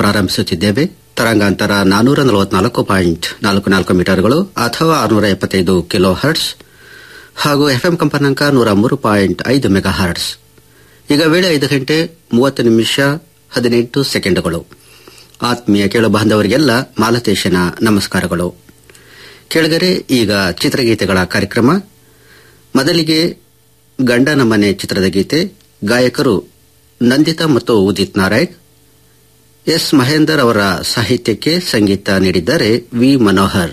ಪ್ರಾರಂಭಿಸುತ್ತಿದ್ದೇವೆ ತರಂಗಾಂತರ ನಾನೂರ ನಲವತ್ನಾಲ್ಕು ಪಾಯಿಂಟ್ ನಾಲ್ಕು ನಾಲ್ಕು ಮೀಟರ್ಗಳು ಅಥವಾ ಆರುನೂರ ಎಪ್ಪತ್ತೈದು ಕಿಲೋ ಹರ್ಟ್ಸ್ ಹಾಗೂ ಎಫ್ಎಂ ಕಂಪನಾಂಕ ನೂರ ಮೂರು ಪಾಯಿಂಟ್ ಐದು ಮೆಗಾ ಹರ್ಟ್ಸ್ ಈಗ ವೇಳೆ ಐದು ಗಂಟೆ ಮೂವತ್ತು ನಿಮಿಷ ಹದಿನೆಂಟು ಸೆಕೆಂಡುಗಳು ಆತ್ಮೀಯ ಕೇಳು ಬಾಂಧವರಿಗೆಲ್ಲ ಮಾಲತೇಶನ ನಮಸ್ಕಾರಗಳು ಕೆಳಗರೆ ಈಗ ಚಿತ್ರಗೀತೆಗಳ ಕಾರ್ಯಕ್ರಮ ಮೊದಲಿಗೆ ಗಂಡನ ಮನೆ ಚಿತ್ರದ ಗೀತೆ ಗಾಯಕರು ನಂದಿತಾ ಮತ್ತು ಉದಿತ್ ನಾರಾಯಣ್ ಎಸ್ ಮಹೇಂದರ್ ಅವರ ಸಾಹಿತ್ಯಕ್ಕೆ ಸಂಗೀತ ನೀಡಿದ್ದಾರೆ ವಿ ಮನೋಹರ್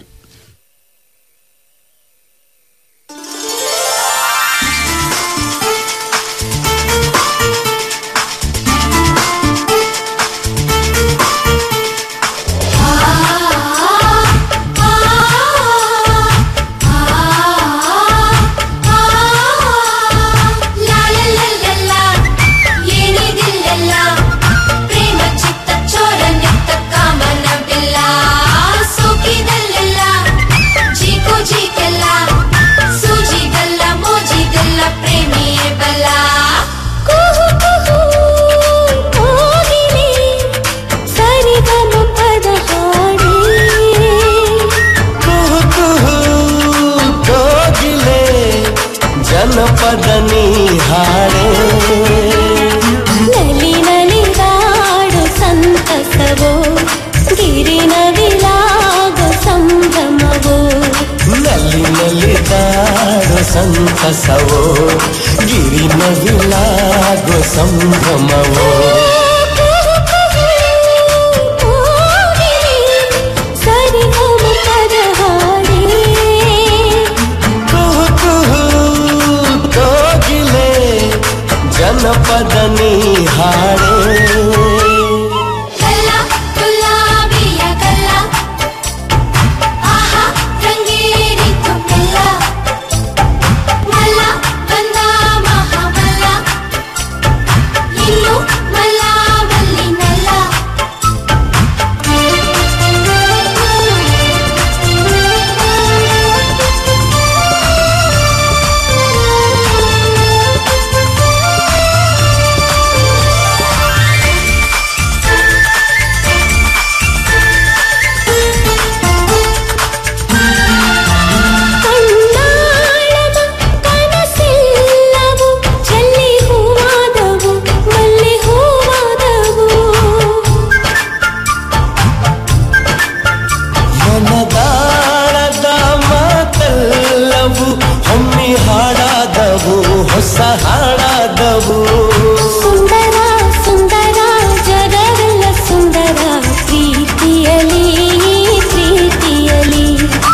ಪ್ರೇಮ ಚಿತ್ತ ಚೋರ ನಿತ್ತ ಕಾಮನವಿಲ್ಲ ಸೋಕಿದಲ್ಲೆಲ್ಲ ಜೀಕು ಜೀಕೆಲ್ಲ ಸೂಜಿಗಲ್ಲ ಮೋಜಿಗಲ್ಲ ಪ್ರೇಮಿಯೇ ಬಲ್ಲ ಕುಹು ಕುಹು ಕೋಗಿಲೆ ಸರಿಗಮ ಪದ ಹಾಡೇ ಕುಹು ಕುಹು ಕೋಗಿಲೆ ಜನಪದ ನೀ ಹಾಡೆ ನಲಿ ನಲಿದಾಡು ಸಂತಸವೋ ಗಿರಿನ ವಿಲಾಗೋ ಸಂಭ್ರಮವೋ ನಲ್ಲಿ ನಲಿದಾಡು ಸಂತಸವೋ ಗಿರಿ ನವಿಲಾಗೋ ಸಂಭ್ರಮವೋ ಸರಿಗಮ ಪದ ಹಾಡೇ ಕುಹು ಕುಹು ಕೋಗಿಲೆ ಜನಪದ ನೀ ಹಾಡೆ ಕಲ್ಲ ಗುಲಾಬಿಯ ಕಲ್ಲ ಆಹಾ ರಂಗೇರಿತು ಕಲ್ಲ ಮಲ್ಲ ಬಂದ ಮಹಾಮಲ್ಲ ಇನ್ನು ಮಲ್ಲ ಮಲ್ಲಿನಲ್ಲ ಕಣ್ಣಾಳದ ಕನಸೆಲ್ಲವು ಚೆಲ್ಲಿ ಹೂವಾದವು ಮಲ್ಲಿ ಹೂವಾದವು ಮನದಾಳದ ಮಾತೆಲ್ಲವು ಹೊಮ್ಮಿ ಹಾಡಾದವು ಹೊಸ ಹಾಡಾದವು ಸುಂದರ ಸುಂದರ ಜಗವೆಲ್ಲ ಸುಂದರ ಪ್ರೀತಿಯಲಿ ಪ್ರೀತಿಯಲಿ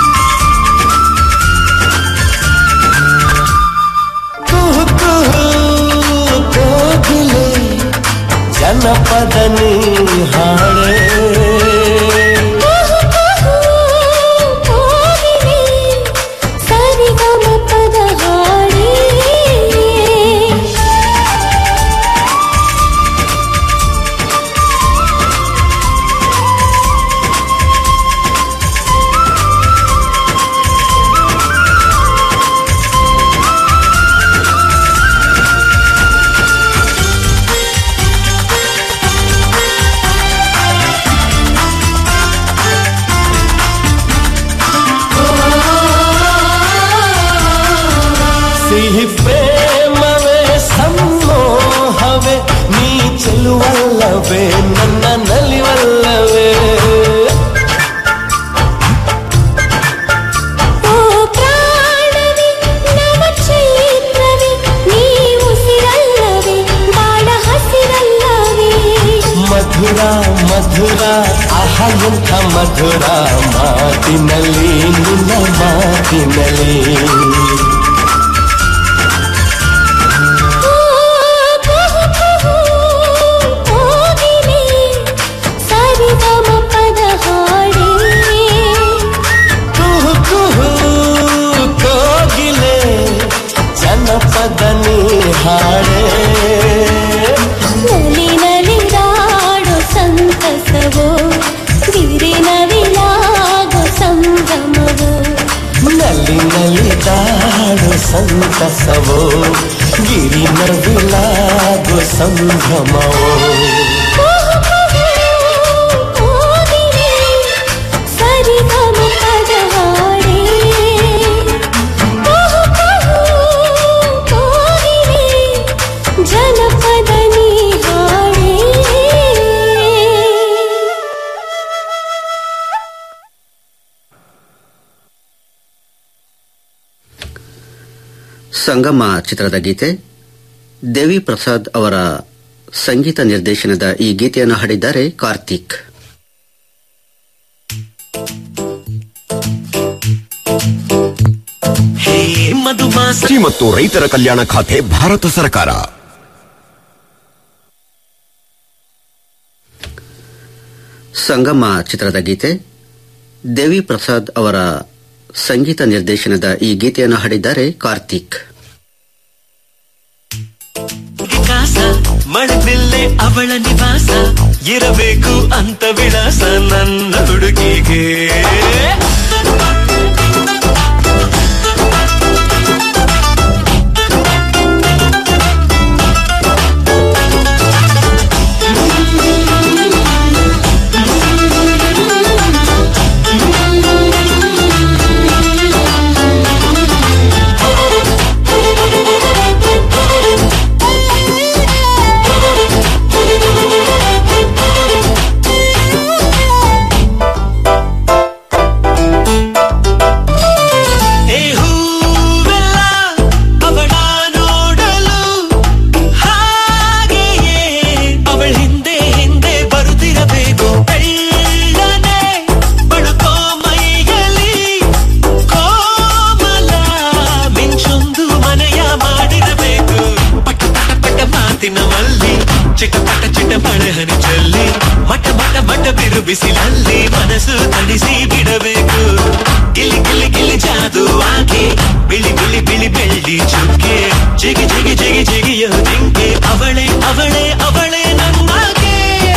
ಕುಹು ಕುಹು ಕೋಗಿಲೆ ಜನಪದ ನೀ ಹಾಡೆ ಕುಹು ಕುಹು ಕೋಗಿಲೆ ಸರಿಗಮ ಪದ ಹಾಡೇ ಸಿಹಿ ಪ್ರೇಮವೇ ಸಮ್ಮೋಹವೇ ನೀ ಚೆಲುವಲ್ಲವೇ ನನ್ನ ನಲಿವಲ್ಲವೇ ಓ ಪ್ರಾಣವಿ ನವ ಚೈತ್ರವಿ ನೀ ಉಸಿರಲ್ಲವೇ ಬಾಳ ಹಸಿರಲ್ಲವೇ ಮಧುರ ಮಧುರ ಆಹ ಎಂಥ ಮಧುರ ಮಾತಿನಲ್ಲಿ ನಿನ್ನ ಮಾತಿನಲ್ಲಿ ಓ ಕುಹು ಕುಹು ಕೋಗಿಲೆ ಸರಿಗಮ ಪದ ಹಾಡೇ ಕುಹು ಕುಹು ಕೋಗಿಲೆ ಜನಪದ ನೀ ಹಾಡೆ ನಲಿ ನಲಿದಾಡು ಸಂತಸವೋ ಗಿರಿನ ವಿಲಾಗೋ ಸಂಭ್ರಮವೋ ನಲ್ಲಿ ನಲಿದಾಡು ಸಂತಸವೋ ಗಿರಿ ನವಿಲಾಗು ಸಂಭ್ರಮವೋ ಕುಹು ಕುಹು ಸಂಗಮ ಚಿತ್ರದ ಗೀತೆ ದೇವಿ ಪ್ರಸಾದ್ ಅವರ ಸಂಗೀತ ನಿರ್ದೇಶನದ ಈ ಗೀತೆಯನ್ನು ಹಾಡಿದ್ದಾರೆ ಕಾರ್ತಿಕ್ ಹೇ ಮಧುಮಾಸ ಕೃಷಿ ಮತ್ತು ರೈತರ ಕಲ್ಯಾಣ ಖಾತೆ ಭಾರತ ಸರ್ಕಾರ ಸಂಗಮ ಚಿತ್ರದ ಗೀತೆ ದೇವಿ ಪ್ರಸಾದ್ ಅವರ ಸಂಗೀತ ನಿರ್ದೇಶನದ ಈ ಗೀತೆಯನ್ನು ಹಾಡಿದ್ದಾರೆ ಕಾರ್ತಿಕ್ ವಿಕಾಸ ಮಳೆಬಿಲ್ಲೆ ಅವಳ ನಿವಾಸ ಇರಬೇಕು ಅಂತ ವಿಳಾಸ ನನ್ನ ಹುಡುಗಿಗೆ ಏ ಹೂವೆಲ್ಲ ಅವಳ ನೋಡಲು ಹಾಗೆಯೇ ಅವಳ ಹಿಂದೆ ಹಿಂದೆ ಬರುತ್ತಿರಬೇಕು ಬೆಳ್ಳನೆ ಬಳುಕೋ ಮೈಯಲ್ಲಿ ಕೋಮಲ ಮಿಂಚೊಂದು ಮನೆಯ ಮಾಡಿರಬೇಕು ಪಟ ಪಟ ಪಟ ಮಾತಿನ ಮಲ್ಲಿ ಚಿಟ ಪಟ ಚಿಟ ಮಳೆ ಹನಿ ಚೆಲ್ಲಿ ಮಟ ಮಟ ಮಟ ಬಿರು ಬಿಸಿಲಲ್ಲಿ ಮನಸ್ಸು ತಣಿಸಿ ಬಿಡಬೇಕು ಗಿಲಿ ಗಿಲಿ ಗಿಲಿ ಜಾದು ಆಗಿ ಬಿಳಿ ಬಿಳಿ ಬಿಳಿ ಬೆಳ್ಳಿ ಚುಕ್ಕೆ ಜಿಗಿ ಜಿಗಿ ಜಿಗಿ ಜಿಗಿಯೋ ಜಿಂಕೆ ಅವಳೇ ಅವಳೇ ಅವಳೇ ನನ್ನಾಗೆ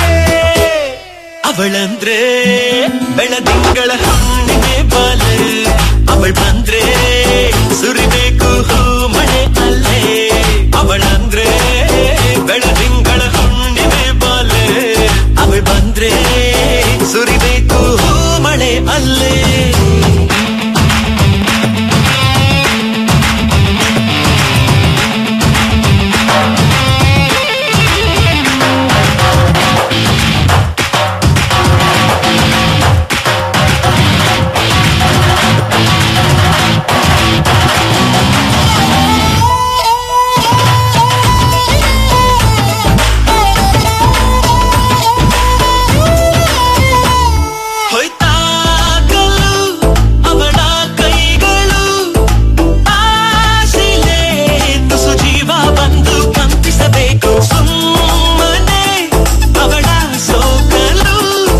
ಅವಳಂದ್ರೆ ಬೆಳದಿಂಗಳ ಹುಣ್ಣಿಮೆ ಬಾಲೆ ಅವள் ಬಂದ್ರೆ ಸುರಿಬೇಕು ಹೂ ಮಳೆ ಅಲ್ಲೇ ಅವಳಂದ್ರೆ ಬೆಳದಿಂಗಳ ಹುಣ್ಣಿಮೆ ಬಾಲೆ ಅವள் ಬಂದ್ರೆ ಸುರಿಬೇಕು ಹೂ ಮಳೆ ಅಲ್ಲೇ ಹೊಯ್ತಾಗಲು ಅವಳ ಕೈಗಳು ಆಸಿಲೆ ತುಸು ಜೀವ ಬಂದು ಕಂಪಿಸಬೇಕು ಸುಮ್ಮನೆ ಅವಳ ಸೋಕಲು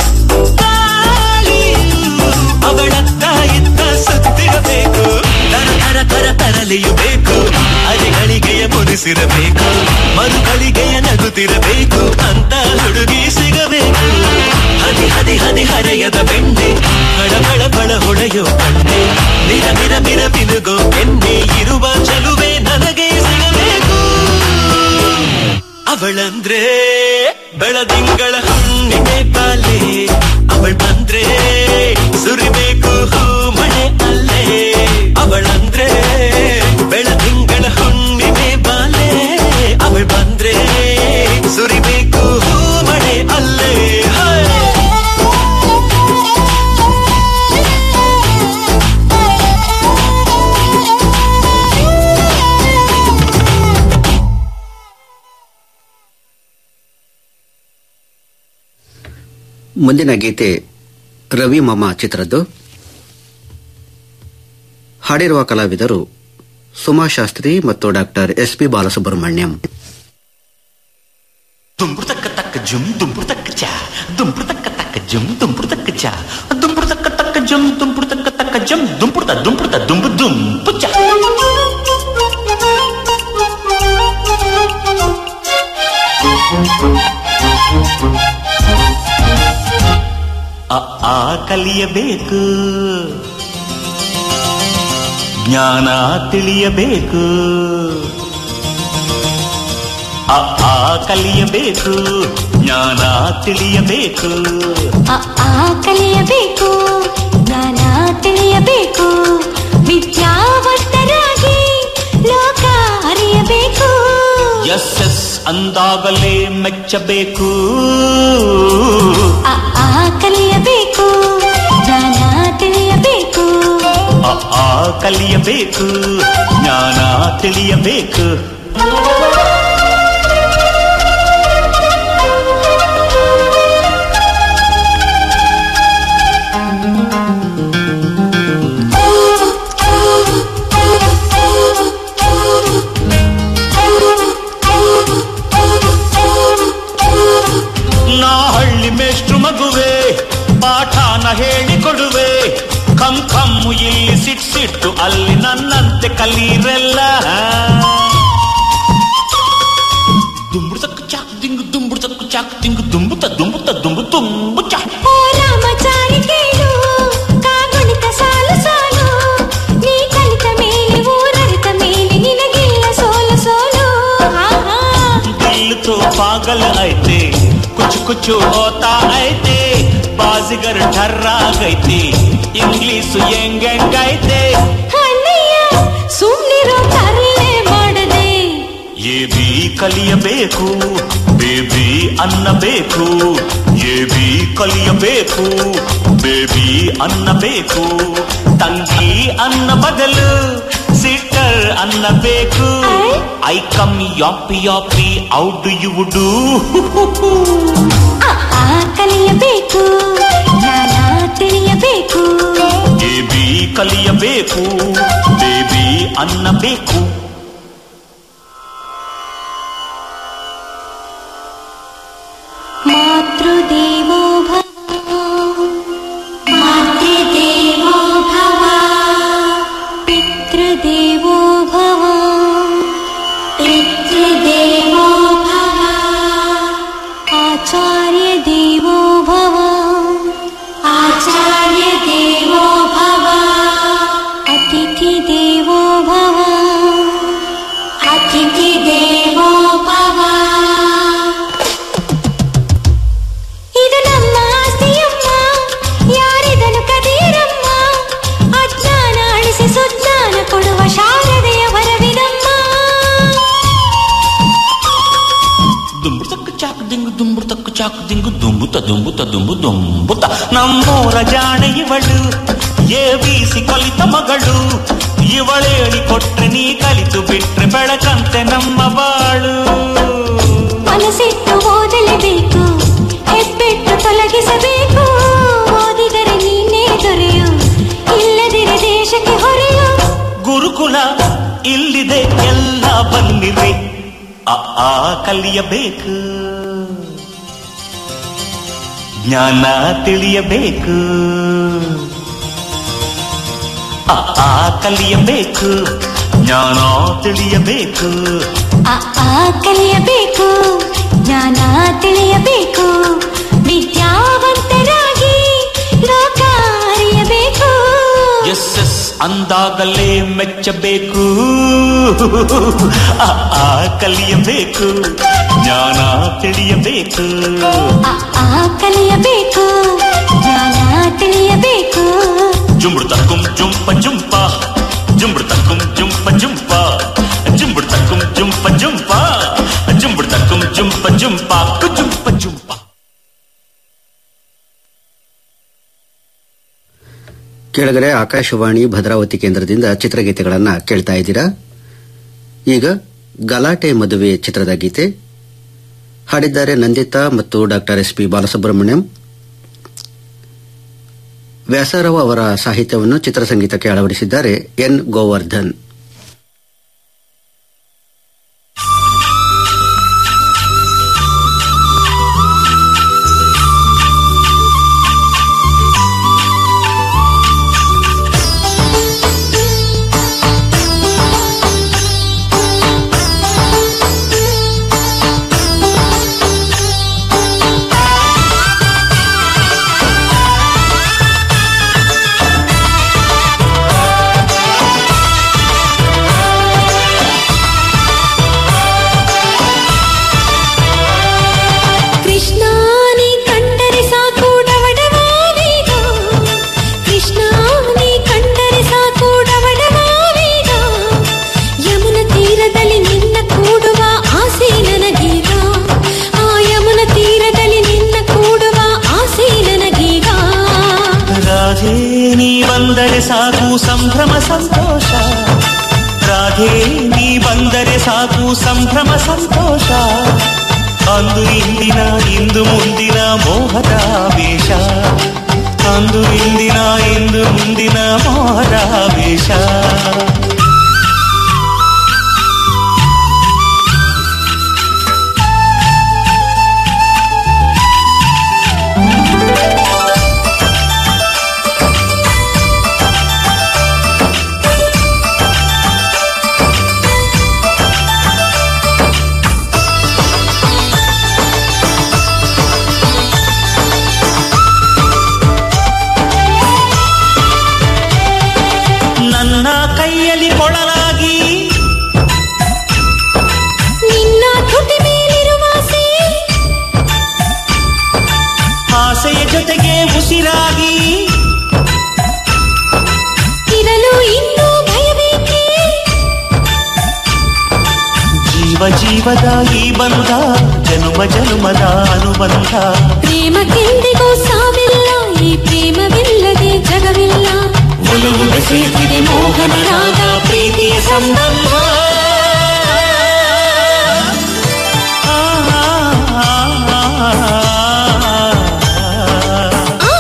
ಗಾಳಿಯು ಅವಳತ್ತ ಇತ್ತ ಸುತ್ತಿರಬೇಕು ತರ ತರ ತರ ತರಲಿಯಬೇಕು ಅಲೆಗಳಿಗೆಯ ಮುನಿಸಿರಬೇಕು ಮರುಗಳಿಗೆಯ ನಗುತ್ತಿರಬೇಕು ಅಂತ ಹುಡುಗಿ ಸಿಗಬೇಕು ಹದಿ ಹದಿ ಹದಿ ಹರೆಯದ ಬೆಣ್ಣೆ ಹಳ ಬಳ ಬಳ ಹೊಳೆಯೋ ಕಣ್ಣೆ ಮಿರ ಮಿರ ಮಿರ ಮಿನುಗೋ ಎಣ್ಣೆ ಇರುವ ಚಲುವೆ ನನಗೆ ಸಿಗಬೇಕು ಅವಳಂದ್ರೆ ಬೆಳದಿಂಗಳ ಹುಣ್ಣಿಮೆ ಬಾಲೆ ಅವள் ಬಂದ್ರೆ ಸುರಿಬೇಕು ಹೂ ಮಳೆ ಅಲ್ಲೇ ಅವಳಂದ್ರೆ ಬೆಳದಿಂಗಳ ಹುಣ್ಣಿಮೆ ಬಾಲೆ ಅವள் ಬಂದ್ರೆ ಸುರಿಬೇಕು ಹೂ ಮಳೆ ಅಲ್ಲೇ ಹೇ ಮುಂದಿನ ಗೀತೆ ರವಿ ಮಾಮ ಚಿತ್ರದ್ದು ಹಾಡಿರುವ ಕಲಾವಿದರು ಸುಮಾ ಶಾಸ್ತ್ರಿ ಮತ್ತು ಡಾಕ್ಟರ್ ಎಸ್ ಪಿ ಬಾಲಸುಬ್ರಹ್ಮಣ್ಯಂ ದುಂಬುರು ತಕ್ಕ ತಕ್ಕ ಜುಮ್ ದುಂಬುರು ತಕ್ಕ ಚಾ ದುಂಬುರು ತಕ್ಕ ತಕ್ಕ ಜುಮ್ ದುಂಬುರು ತಕ್ಕ ಚಾ ದುಂಬುರು ತಕ್ಕ ತಕ್ಕ ಜುಮ್ ದುಂಬುರು ತಕ್ಕ ತಕ್ಕ ಜುಮ್ ದುಂಬುರುತ ದುಂಬುರುತ ದುಂಬು ದುಂಪು ಚಾ ಅ ಆ ಕಲಿಯಬೇಕು ಜ್ಞಾನ ತಿಳಿಯಬೇಕು ಅ ಆ ಕಲಿಯಬೇಕು ಜ್ಞಾನ ತಿಳಿಯಬೇಕು ಅ ಆ ಕಲಿಯಬೇಕು ಜ್ಞಾನ ತಿಳಿಯಬೇಕು ವಿದ್ಯಾವಂತರಾಗಿ ಲೋಕ ಅರಿಯಬೇಕು ಎಸ್ ಎಸ್ ಅಂದಾಗಲೇ ಮೆಚ್ಚಬೇಕು ಅ ಆ ಕಲಿಯಬೇಕು ಜ್ಞಾನ ತಿಳಿಯಬೇಕು ಅ ಆ ಕಲಿಯಬೇಕು ಜ್ಞಾನ ತಿಳಿಯಬೇಕು ನಾ ಹಳ್ಳಿ ಮೇಷ್ಟ್ರು ಮಗುವೆ ಪಾಠನ ಹೇಳಿಕೊಡುವೆ ಕಮ್ ಕಮ್ಮು ಇಲ್ಲಿ ಸಿಟ್ ಸಿಟ್ಟು ಅಲ್ಲಿ ನನ್ನಂತೆ ಕಲೀರೆಲ್ಲ ದುಂಬುಡ್ತಕ್ಕ ಚಾಕ್ ದಿಂಗು ದುಂಬುಡ್ತಕ್ಕ ಚಾಕ್ ದಿಂಗು ದುಂಬುತ್ತ ದುಂಬುತ್ತ ದುಂಬು ತುಂಬು ಚಾಕ್ ಓ ರಾಮಚಾರಿ ಕೇಳು ಕಾಗುಣಿತ ಸಾಲು ಸಾಲು ನೀ ಕಲಿತ ಮೇಲೆ ಊರರಿತ ಮೇಲೆ ನಿನಗಿಲ್ಲ ಸೋಲು ಸೋಲು ಆಹಾ. दिल तो पागल ऐते कुछ कुछ होता ऐते बाजीगर ठर्रा गईते इंग्लिश ಹೆಂಗ್ ಹೆಂಗೈತೆ ಅಣ್ಣಯ್ಯ ಸುಮ್ನಿರೋ ತರಲೆ ಮಾಡದೆ ಎ ಬಿ ಕಲಿಯಬೇಕು ಬೇಬಿ ಅನ್ನಬೇಕು ಎ ಬಿ ಕಲಿಯಬೇಕು ಬೇಬಿ ಅನ್ನಬೇಕು ತಂಗಿ ಅನ್ನ ಬದಲು ಸಿಟ್ಟರ್ ಅನ್ನಬೇಕು I come yappy yappy out you do ಆ ಆ ಕಲಿಯಬೇಕು ಜ್ಞಾನ ತಿಳಿಯಬೇಕು ಎ ಬಿ ಕಲಿಯಬೇಕು ಬೇಬಿ ಅನ್ನಬೇಕು ಮಾತೃದೇವೋ ಭವ ಮಾತೃದೇವೋ ಭವ ಪಿತೃದೇವೋ ಭವ ಪಿತೃದೇವೋ ಭವ ಆಚಾರ್ಯ ದೇವೋ ಭವ ಆಚಾರ್ಯ ದೇವೋ ಭವ ಅತಿಥಿ ದೇವೋ ಭವ ಅತಿಥಿ ದೇವೋ ಭವ ಇದು ನಮ್ಮ ಆಸ್ತಿಯಮ್ಮ ಯಾರಿದನು ಕದೀರಮ್ಮ ಅಜ್ಞಾನ ಅಳಿಸಿ ಸುಜ್ಞಾನ ಕೊಡುವ ಶಾರದೆಯ ವರವಿದಮ್ಮ ದುಂಬುತಕ್ಕ ಚಾಕ್ ದಿಂಗು ದುಂಬುತಕ್ಕ ಚಾಕ್ ದಿಂಗು ದುಂಬುತ ದುಂಬುತ ದುಂಬು ದುಂಬುತ ನಮ್ಮೂರ ಜಾಣೆ ಇವಳು ಎ ಬೀಸಿ ಕಲಿತ ಮಗಳು ಇವಳೇಳಿ ಕೊಟ್ರೆ ನೀ ಕಲಿತು ಬಿಟ್ರೆ ಬೆಳಕಂತೆ ನಮ್ಮ ಬಾಳು ಮನಸ್ಸಿಟ್ಟು ಓದಲೇಬೇಕು ಹೆಬ್ಬೆಟ್ಟು ತೊಲಗಿಸಬೇಕು ಓದಿದರೆ ನೀನೇ ದೊರೆಯು ಇಲ್ಲದಿರೆ ದೇಶಕ್ಕೆ ಹೊರೆಯು ಗುರುಕುಲ ಇಲ್ಲಿದೆ ಎಲ್ಲ ಬನ್ನಿರಿ ಆ ಆ ಕಲಿಯಬೇಕು ಜ್ಞಾನ ತಿಳಿಯಬೇಕು ಆ ಆ ಕಲಿಯಬೇಕು ಜ್ಞಾನ ತಿಳಿಯಬೇಕು ಆ ಆ ಕಲಿಯಬೇಕು ಜ್ಞಾನ ತಿಳಿಯಬೇಕು ವಿದ್ಯಾವಂತರಾಗಿ ಲೋಕ ಅರಿಯಬೇಕು ಎಸ್ ಎಸ್ ಅಂದಾಗಲೇ ಮೆಚ್ಚಬೇಕು ಆ ಆ ಕಲಿಯಬೇಕು ಜ್ಞಾನ ತಿಳಿಯಬೇಕು ಆ ಆ ಕಲಿಯಬೇಕು ಜ್ಞಾನ ತಿಳಿಯಬೇಕು ಜುಂಬುಡು ತಕ್ಕುಂ ಜುಂಪ ಜುಂಪ ಜುಂಬುಡು ತಕ್ಕುಂ ಜುಂಪ ಜುಂಪ ಜುಂಬುಡು ತಕ್ಕುಂ ಜುಂಪ ಜುಂಪ ಜುಂಬುಡು ತಕ್ಕುಂ ಜುಂಪ ಜುಂಪ ಜುಂಪ ಜುಂಪ ಕೆಳಗಡೆ ಆಕಾಶವಾಣಿ ಭದ್ರಾವತಿ ಕೇಂದ್ರದಿಂದ ಚಿತ್ರಗೀತೆಗಳನ್ನ ಕೇಳ್ತಾ ಇದ್ದೀರಾ ಈಗ ಗಲಾಟೆ ಮದುವೆ ಚಿತ್ರದ ಗೀತೆ ಹಾಡಿದ್ದಾರೆ ನಂದಿತಾ ಮತ್ತು doctor S P Balasubrahmanyam Vyasarao ಅವರ ಸಾಹಿತ್ಯವನ್ನು ಚಿತ್ರಸಂಗೀತಕ್ಕೆ ಅಳವಡಿಸಿದ್ದಾರೆ ಎನ್ ಗೋವರ್ಧನ್ ಕೃಷ್ಣ ನೀ ಕಂಡರೆ ಸಾಕು ಡವಡವಾವೇಗ ಕೃಷ್ಣ ನೀ ಕಂಡರೆ ಸಾಕು ಡವಡವಾವೇಗ ಯಮುನ ತೀರದಲ್ಲಿ ನಿನ್ನ ಕೂಡುವ ಆಸೆ ನನಗೀಗ ಆ ಯಮುನ ತೀರದಲ್ಲಿ ನಿನ್ನ ಕೂಡುವ ಆಸೆ ನನಗೀಗ ರಾಧೆ ನೀ ಬಂದರೆ ಸಾಕು ಸಂಭ್ರಮ ಸಂತೋಷ ರಾಧೆ ನೀ ಸಂತೋಷ ಅಂದು ಇಂದಿನ ಇಂದು ಮುಂದಿನ ಮೋಹದ ವೇಷ ಅಂದು ಇಂದಿನ ಇಂದು ಮುಂದಿನ ಮೋಹದ ವೇಷ ನನ್ನ ಕೈಯಲ್ಲಿ ಕೊಳಲಾಗಿ ನಿನ್ನ ತುಟಿ ಮೇಲಿರುವಾಸೆ ಆಸೆಯ ಜೊತೆಗೆ ಉಸಿರಾಗಿ ಇರಲು ಇನ್ನೂ ಭಯಬೇಕೆ ಜೀವ ಜೀವದ ಈ ಬಂಧ ಜನುಮ ಜನುಮದ ಅನುಬಂಧ ಪ್ರೇಮಕ್ಕೆಂದಿಗೂ ಸಾವಿಲ್ಲ ಈ ಪ್ರೇಮವಿಲ್ಲದೆ ಜಗವಿಲ್ಲ ಒಲವು ಬೆಸೆಯುತ್ತಿದೆ ಮೋಹನ ರಾಗ ಪ್ರೀತಿಯ ಸಂಬಂಧ ಆ, ಆ, ಆ, ಆ.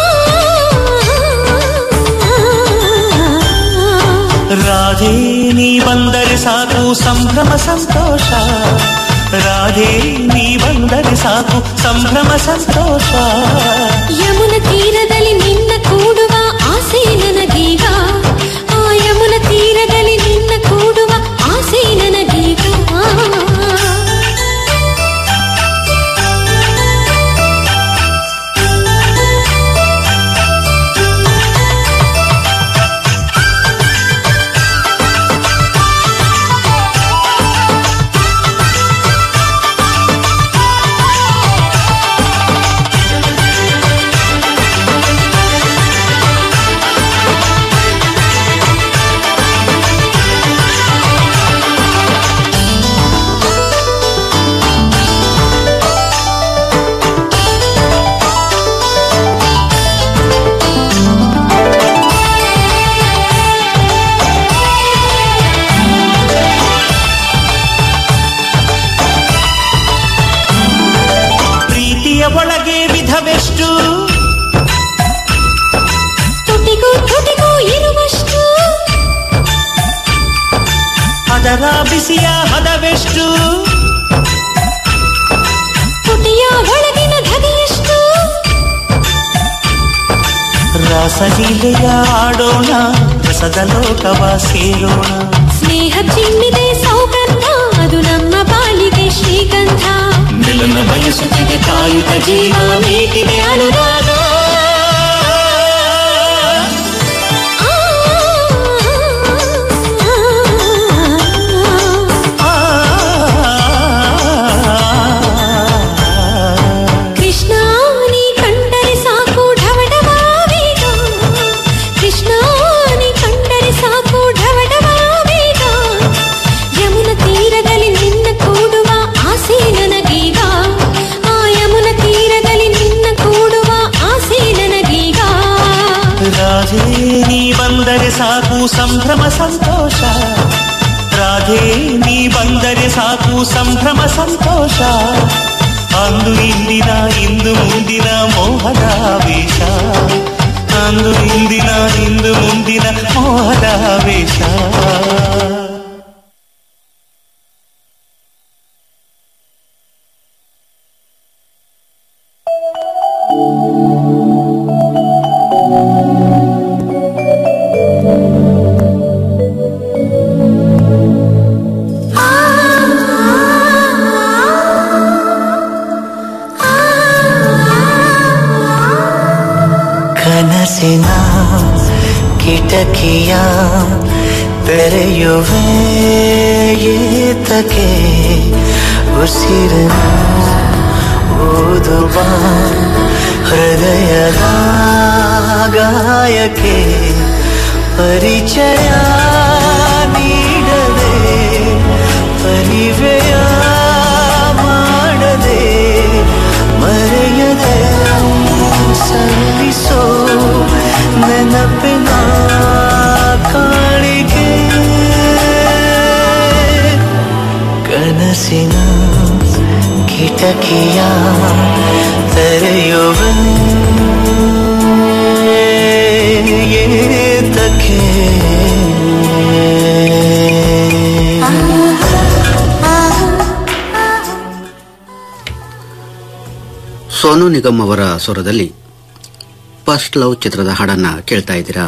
ರಾಧೆ ನೀ ಬಂದರೆ ಸಾಕು ಸಂಭ್ರಮ ಸಂತೋಷ ರಾಧೆ ನೀ ಬಂದರೆ ಸಾಕು ಸಂಭ್ರಮ ಸಂತೋಷ ಯಮುನ ತೀರದಲ್ಲಿ ನಿನ್ನ ಕೂಡುವ ಆಸೆ ನನಗೀಗ ಆ ಯಮುನ ತೀರದಲ್ಲಿ ನಿನ್ನ ಕೂಡುವ ಆಸೆ ನನಗೀಗ ಪ್ರೀತಿಯ ಒಳಗೆ ವಿಧವೆಷ್ಟು ತುಟಿಗೂ ತುಟಿಗೂ ಇರುವಷ್ಟು ಅದರ ಬಿಸಿಯ ಹದವೆಷ್ಟು ತುಟಿಯ ಒಳಗಿನ ಧಗೆಯಷ್ಟು ರಾಸಲೀಲೆಯ ಆಡೋಣ ರಸದ ಲೋಕವ ಸೇರೋಣ ಸ್ನೇಹ ಚಿಮ್ಮಿದೆ ಸೌಗಂಧ ಅದು ನಮ್ಮ ಬಾಳಿಗೆ ಶ್ರೀಗಂಧ ಮಿಲನ ಬಯಸುತ್ತಿದೆ ಕಾಯುತ್ತ ಜೀವ ಮೀಟಿದೆ ಅನುರಾಗ ಆ, ಆ, ಕೃಷ್ಣ ನೀ ಕಂಡರೆ ಸಾಕು ಢವಢವ ವೇಗ ಕೃಷ್ಣ ನೀ ಕಂಡರೆ ಸಾಕು ಢವಢವ ವೇಗ ಯಮುನ ತೀರದಲ್ಲಿ ನಿನ್ನ ಕೂಡುವ ಆಸೆ ನನಗೀಗ ಆ ಯಮುನ ತೀರದಲ್ಲಿ ನಿನ್ನ ಕೂಡುವ ಆಸೆ ನನಗೀಗ ರಾಧೆ ನೀ ಬಂದರೆ ಸಾಕು ಸಂಭ್ರಮ ಸಂತೋಷ ರಾಧೆ ನೀ ಬಂದರೆ ಸಾಕು ಸಂಭ್ರಮ ಸಂತೋಷ ಅಂದು ಇಂದಿನ ಇಂದು ಮುಂದಿನ ಮೋಹದ ವೇಷ ಅಂದು ಇಂದಿನ ಇಂದು ಮುಂದಿನ ಮೋಹದ ವೇಷ ಕನಸಿನ ಕಿಟಕಿಯ ತೆರೆಯುವೆ ಏತಕ್ಕೆ ಉಸಿರನು ಓದುವ ಹೃದಯದ ಗಾಯಕ್ಕೆ ಪರಿಚಯ ನೀಡದೆ ಪರಿವೆಯ ಮಾಡದೆ ಮರೆಯದೆ ಸಲ್ಲಿಸೋ ನೆನಪಿನ ಕಾಣಿಕೆ ಕನಸಿನ ಕಿಟಕಿಯ ತೆರೆಯುವೆ ಏತಕ್ಕೆ ಸೋನು ನಿಗಮ್ ಅವರ ಸ್ವರದಲ್ಲಿ ಫಸ್ಟ್ ಲವ್ ಚಿತ್ರದ ಹಾಡನ್ನ ಕೇಳ್ತಾ ಇದ್ದೀರಾ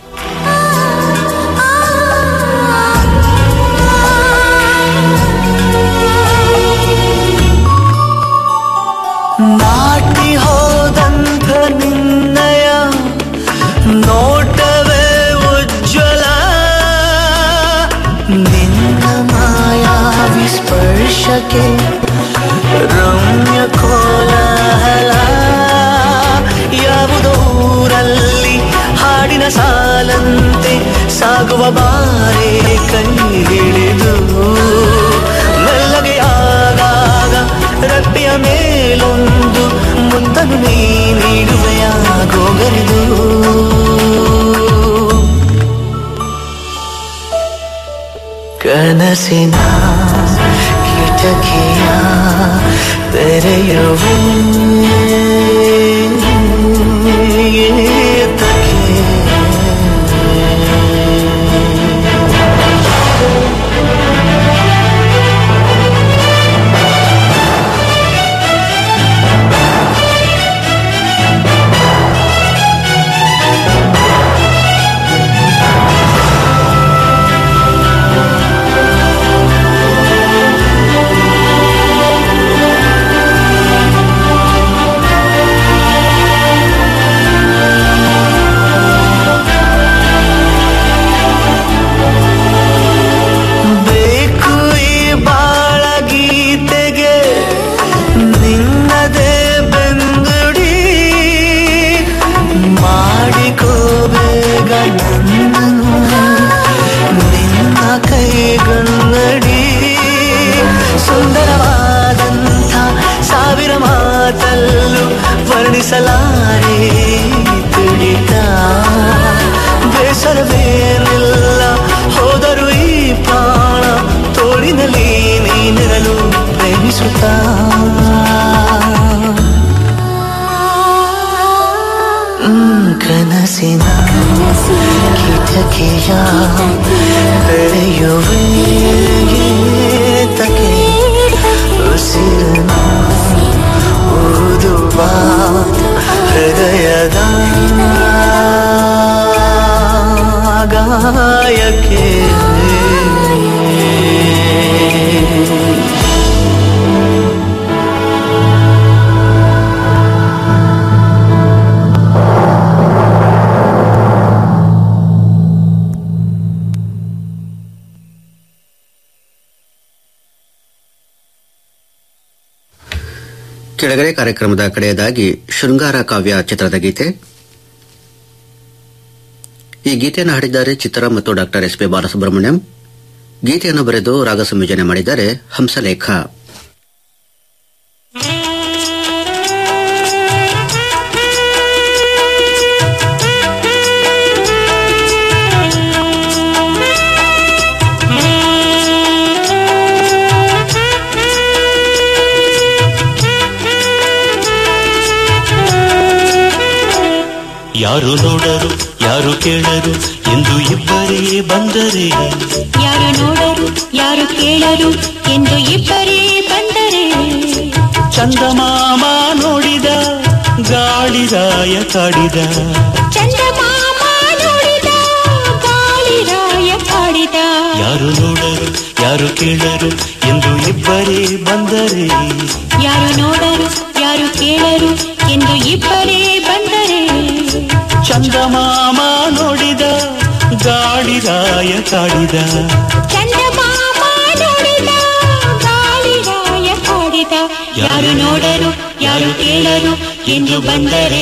ನಾಟಿ ಹೋದಂಥ ನಿನ್ನಯ ನೋಟವೇ ಉಜ್ವಲ ನಿನ್ನ ಮಾಯಾವಿ ಸ್ಪರ್ಶಕ್ಕೆ ರಮ್ಯ ಕೋಲಾಹಲ ಯಾವುದೋ ಊರಲ್ಲಿ ಹಾಡಿನ ಸಾಲಂತೆ ಸಾಗುವ ಬಾರೆ ಕೈ ಹಿಡಿದು ಮೆಲ್ಲಗೆ ಆಗಾಗ ರಟ್ಟಿಯ ಮೇಲೊಂದು ಮುದ್ದನ್ನು ನೀ ನೀಡುವೆಯ ಗೋಗರಿದು ಕನಸಿನ ಕಿಟಕಿಯ ತೆರೆಯುವೆ ಏತಕ್ಕೆ ಬೇಕು ಈ ಬಾಳ ಗೀತೆಗೆ ನಿನ್ನದೇ ಬೆಂಗುಡಿ ಮಾಡಿಕೋಬೇಗ ನನ್ನನು ನಿನ್ನ ಕೈಗನ್ನಡಿ ಸುಂದರವಾದಂಥ ಸಾವಿರ ಮಾತಲ್ಲೂ ವರ್ಣಿಸಲಾರೆ ತುಡಿತ ಬೇಸರವೇನಿಲ್ಲ ಹೋದರು ಈ ಪ್ರಾಣ ತೋಳಿನಲ್ಲಿ ನೀನಿರಲು ಪ್ರೇಮಿಸುತ್ತಾ ಹ್ಮ್, ಕನಸಿನ ಕಿಟಕಿಯ ಬೆಳೆಯುವೆ ಏತಕ್ಕೆ ಉಸಿರನ್ನು ಊದುವ ಹೃದಯದ ಗಾಯಕ್ಕೆ ಕೆಳಗಡೆ ಕಾರ್ಯಕ್ರಮದ ಕಡೆಯದಾಗಿ ಶೃಂಗಾರ ಕಾವ್ಯ ಚಿತ್ರದ ಗೀತೆ ಈ ಗೀತೆಯನ್ನು ಹಾಡಿದ್ದಾರೆ ಚಿತ್ರ ಮತ್ತು ಡಾಕ್ಟರ್ ಎಸ್ ಪಿ ಬಾಲಸುಬ್ರಹ್ಮಣ್ಯಂ ಗೀತೆಯನ್ನು ಬರೆದು ರಾಗ ಸಂಯೋಜನೆ ಮಾಡಿದ್ದಾರೆ ಹಂಸಲೇಖ ಯಾರು ನೋಡರು ಯಾರು ಕೇಳರು ಎಂದು ಇಬ್ಬರೇ ಬಂದರೆ ಯಾರು ನೋಡರು ಯಾರು ಕೇಳರು ಎಂದು ಇಬ್ಬರೇ ಬಂದರೆ ಚಂದಮಾಮ ನೋಡಿದ ಗಾಳಿರಾಯ ಕಾಡಿದ ಚಂದಮಾಮ ನೋಡಿದ ಗಾಳಿರಾಯ ಕಾಡಿದ ಯಾರು ನೋಡರು ಯಾರು ಕೇಳರು ಎಂದು ಇಬ್ಬರೇ ಬಂದರೆ ಯಾರು ನೋಡರು ಯಾರು ಕೇಳರು ಎಂದು ಇಬ್ಬರೇ ಬಂದರೆ ಚಂದಮಾಮ ನೋಡಿದ ಗಾಳಿರಾಯ ಕಾಡಿದ ಚಂದಮಾಮ ನೋಡಿದ ಗಾಳಿರಾಯ ಕಾಡಿದ ಯಾರು ನೋಡರು ಯಾರು ಕೇಳರು ಎಂದು ಬಂದರೆ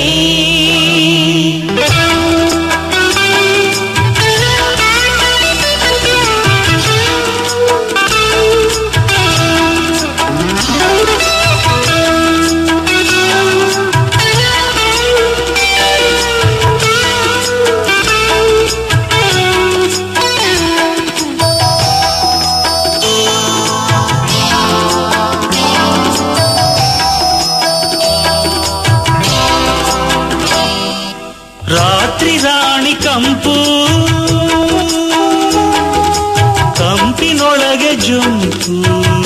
ಿ ರಾತ್ರಿ ರಾಣಿ ಕಂಪು ಕಂಪಿನೊಳಗೆ ಜೊಂಪು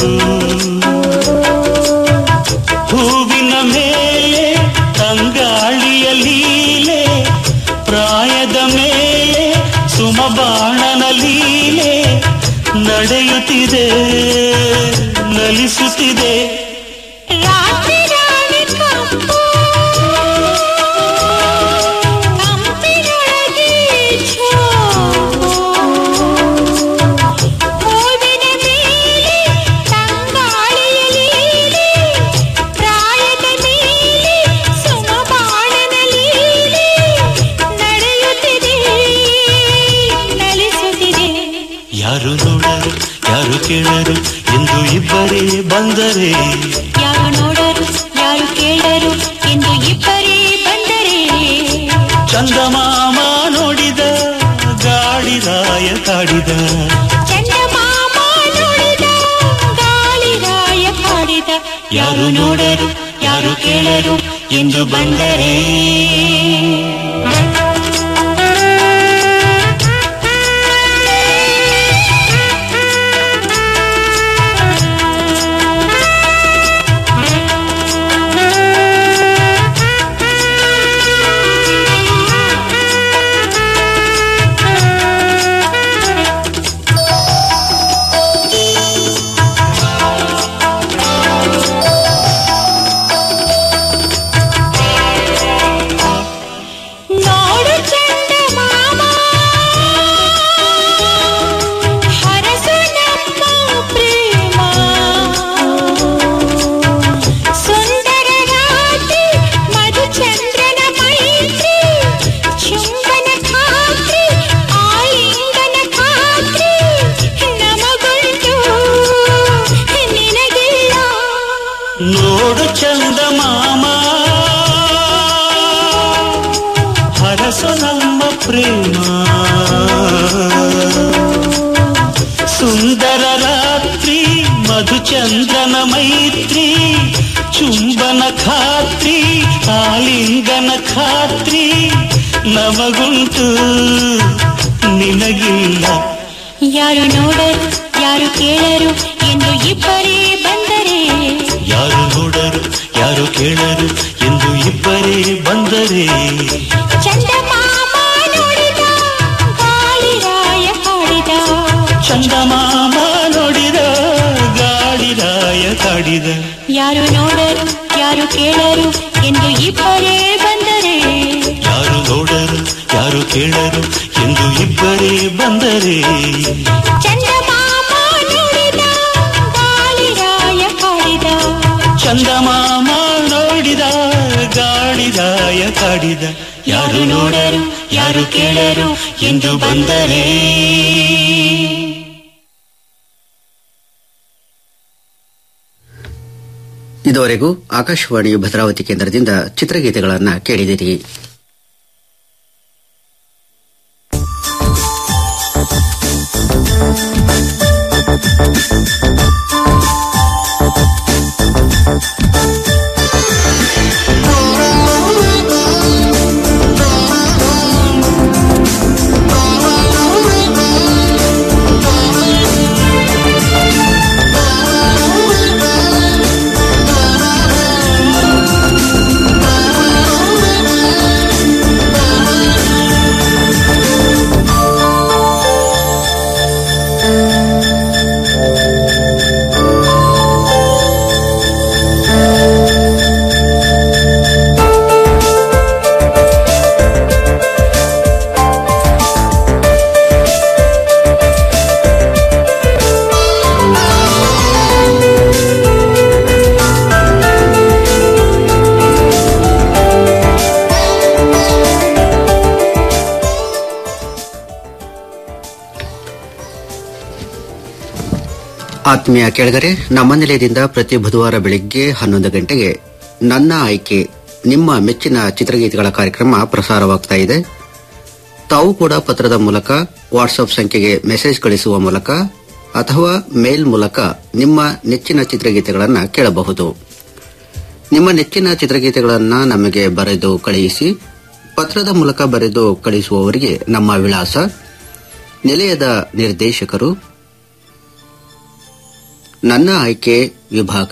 ಹೂವಿನ ಮೇಲೆ ತಂಗಾಳಿಯ ಲೀಲೆ ಪ್ರಾಯದ ಮೇಲೆ ಸುಮಬಾಣನ ಲೀಲೆ ನಡೆಯುತ್ತಿದೆ ನಲಿಸುತ್ತಿದೆ ರಾತ್ರಿ ರಾಣಿ ಕಂಪು ಕಂಪಿನೊಳಗೆ ಛಾಪು. ಹೂವಿನ ಮೇಲೆ ತಂಗಾಳಿಯ ಲೀಲೆ ಪ್ರಾಯದ ಮೇಲೆ ಸುಮಬಾಣನ ಲೀಲೆ ನಡೆಯುತ್ತಿದೆ ನಲಿಸುತ್ತಿದೆ ಯಾರು ನೋಡರು ಯಾರು ಕೇಳರು ಎಂದು ಇಬ್ಬರೇ ಬಂದರೆ ಯಾರು ನೋಡರು ಯಾರು ಕೇಳರು ಎಂದು ಇಬ್ಬರೇ ಬಂದರೆ ಚಂದಮಾಮ ನೋಡಿದ ಗಾಳಿ ರಾಯ ಕಾಡಿದ ಚಂದಮಾಮ ನೋಡಿದ ಗಾಳಿ ರಾಯ ಹಾಡಿದ ಯಾರು ನೋಡರು ಯಾರು ಕೇಳರು ಎಂದು ಬಂದರೆ ನೋಡು ಚಂದಮಾಮ ಹರಸು ನಮ್ಮ ಪ್ರೇಮ ಸುಂದರ ರಾತ್ರಿ ಮಧುಚಂದ್ರನ ಮೈತ್ರಿ ಚುಂಬನ ಖಾತ್ರಿ ಆಲಿಂಗನ ಖಾತ್ರಿ ನಮಗುಂಟು ನಿನಗಿಲ್ಲ ನೋಡು ಚಂದಮಾಮ ಹರಸು ನಮ್ಮ ಪ್ರೇಮ ಸುಂದರ ರಾತ್ರಿ ಮಧುಚಂದ್ರನ ಮೈತ್ರಿ ಚುಂಬನ ಖಾತ್ರಿ ಆಲಿಂಗನ ಖಾತ್ರಿ ನಮಗುಂಟು ನಿನಗಿಲ್ಲ ಯಾರು ನೋಡರು ಯಾರು ಕೇಳರು ಎಂದು ಇಬ್ಬರೇ ಬಂದರೆ ಯಾರು ನೋಡರು ಯಾರು ಕೇಳರು ಎಂದು ಇಬ್ಬರೇ ಬಂದರೆ ಚಂದಮಾಮ ನೋಡಿದ ಗಾಳಿ ರಾಯ ಹಾಡಿದ ಚಂದಮಾಮ ನೋಡಿದ ಗಾಳಿ ರಾಯ ಕಾಡಿದ ಯಾರು ನೋಡರು ಯಾರು ಕೇಳರು ಎಂದು ಇಬ್ಬರೇ ಬಂದರೆ ಯಾರು ನೋಡರು ಯಾರು ಕೇಳರು ಎಂದು ಇಬ್ಬರೇ ಬಂದರೆ ಚಂದಮಾಮ ನೋಡಿದ ಗಾಳಿ ರಾಯ ಹಾಡಿದ ಚಂದಮಾಮ ನೋಡಿದ ಗಾಳಿ ರಾಯ ಕಾಡಿದ ಯಾರು ನೋಡರು ಯಾರು ಕೇಳರು ಎಂದು ಬಂದರೆ ಇದುವರೆಗೂ ಆಕಾಶವಾಣಿ ಭದ್ರಾವತಿ ಕೇಂದ್ರದಿಂದ ಚಿತ್ರಗೀತೆಗಳನ್ನು ಕೇಳಿದಿರಿ ಆತ್ಮೀಯ ಕೆಳಗರೆ ನಮ್ಮ ನಿಲಯದಿಂದ ಪ್ರತಿ ಬುಧವಾರ ಬೆಳಿಗ್ಗೆ ಹನ್ನೊಂದು ಗಂಟೆಗೆ ನನ್ನ ಆಯ್ಕೆ ನಿಮ್ಮ ಮೆಚ್ಚಿನ ಚಿತ್ರಗೀತೆಗಳ ಕಾರ್ಯಕ್ರಮ ಪ್ರಸಾರವಾಗ್ತಾ ಇದೆ ತಾವು ಕೂಡ ಪತ್ರದ ಮೂಲಕ ವಾಟ್ಸ್ಆಪ್ ಸಂಖ್ಯೆಗೆ ಮೆಸೇಜ್ ಕಳಿಸುವ ಮೂಲಕ ಅಥವಾ ಮೇಲ್ ಮೂಲಕ ನಿಮ್ಮ ನೆಚ್ಚಿನ ಚಿತ್ರಗೀತೆಗಳನ್ನು ಕೇಳಬಹುದು ನಿಮ್ಮ ನೆಚ್ಚಿನ ಚಿತ್ರಗೀತೆಗಳನ್ನು ನಮಗೆ ಬರೆದು ಕಳುಹಿಸಿ ಪತ್ರದ ಮೂಲಕ ಬರೆದು ಕಳಿಸುವವರಿಗೆ ನಮ್ಮ ವಿಳಾಸ ನಿಲಯದ ನಿರ್ದೇಶಕರು ನನ್ನ ಆಯ್ಕೆ ವಿಭಾಗ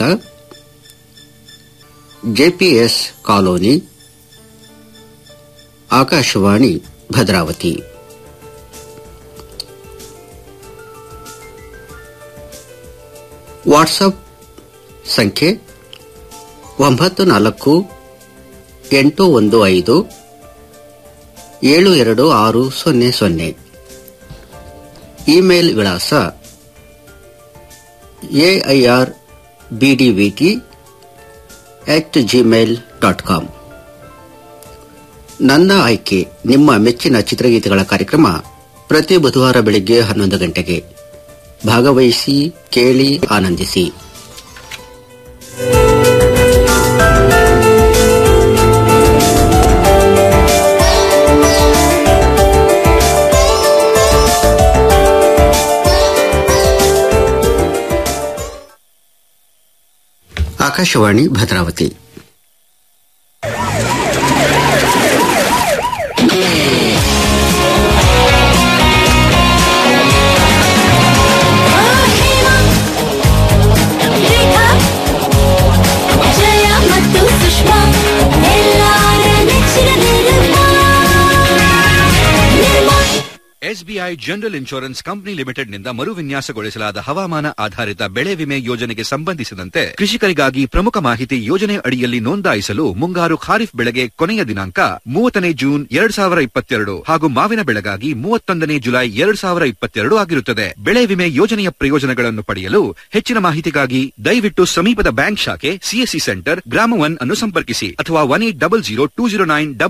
JPS colony Akashvani Bhadravati WhatsApp ಸಂಖ್ಯೆ ಒಂಬತ್ತು ನಾಲ್ಕು ಎಂಟು ಒಂದು ಐದು ಏಳು ಎರಡು ಆರು ಸೊನ್ನೆ ಸೊನ್ನೆ ಇಮೇಲ್ ವಿಳಾಸ AIR BDVT at Gmail dot com ನನ್ನ ಆಯ್ಕೆ ನಿಮ್ಮ ಮೆಚ್ಚಿನ ಚಿತ್ರಗೀತೆಗಳ ಕಾರ್ಯಕ್ರಮ ಪ್ರತಿ ಬುಧವಾರ ಬೆಳಿಗ್ಗೆ ಹನ್ನೊಂದು ಗಂಟೆಗೆ ಭಾಗವಹಿಸಿ ಕೇಳಿ ಆನಂದಿಸಿ ಆಕಾಶವಾಣಿ ಭದ್ರಾವತಿ ರೇಖಾ ಜಯ ಮತ್ತು ಸುಷ್ಮಾ ಎಲ್ಲಾರ ನೆಚ್ಚಿನ Nirma Nirma SBI general insurance company limited ನಿಂದ ಮರುವಿನ್ಯಾಸಗೊಳಿಸಲಾದ ಹವಾಮಾನ ಆಧಾರಿತ ಬೆಳೆ ವಿಮೆ ಯೋಜನೆಗೆ ಸಂಬಂಧಿಸಿದಂತೆ ಕೃಷಿಕರಿಗಾಗಿ ಪ್ರಮುಖ ಮಾಹಿತಿ ಯೋಜನೆ ಅಡಿಯಲ್ಲಿ ನೋಂದಾಯಿಸಲು ಮುಂಗಾರು ಖಾರಿಫ್ ಬೆಳೆಗೆ ಕೊನೆಯ ದಿನಾಂಕ ಮೂವತ್ತನೇ ಜೂನ್ ಎರಡ್ ಸಾವಿರ ಇಪ್ಪತ್ತೆರಡು ಹಾಗೂ ಮಾವಿನ ಬೆಳೆಗಾಗಿ ಮೂವತ್ತೊಂದನೇ ಜುಲೈ ಎರಡ್ ಸಾವಿರ ಇಪ್ಪತ್ತೆರಡು ಆಗಿರುತ್ತದೆ ಬೆಳೆ ವಿಮೆ ಯೋಜನೆಯ ಪ್ರಯೋಜನಗಳನ್ನು ಪಡೆಯಲು ಹೆಚ್ಚಿನ ಮಾಹಿತಿಗಾಗಿ ದಯವಿಟ್ಟು ಸಮೀಪದ ಬ್ಯಾಂಕ್ ಶಾಖೆ ಸಿಎಸ್ಸಿ ಸೆಂಟರ್ ಗ್ರಾಮ ಒನ್ ಅನ್ನು ಸಂಪರ್ಕಿಸಿ ಅಥವಾ one eight double zero two zero nine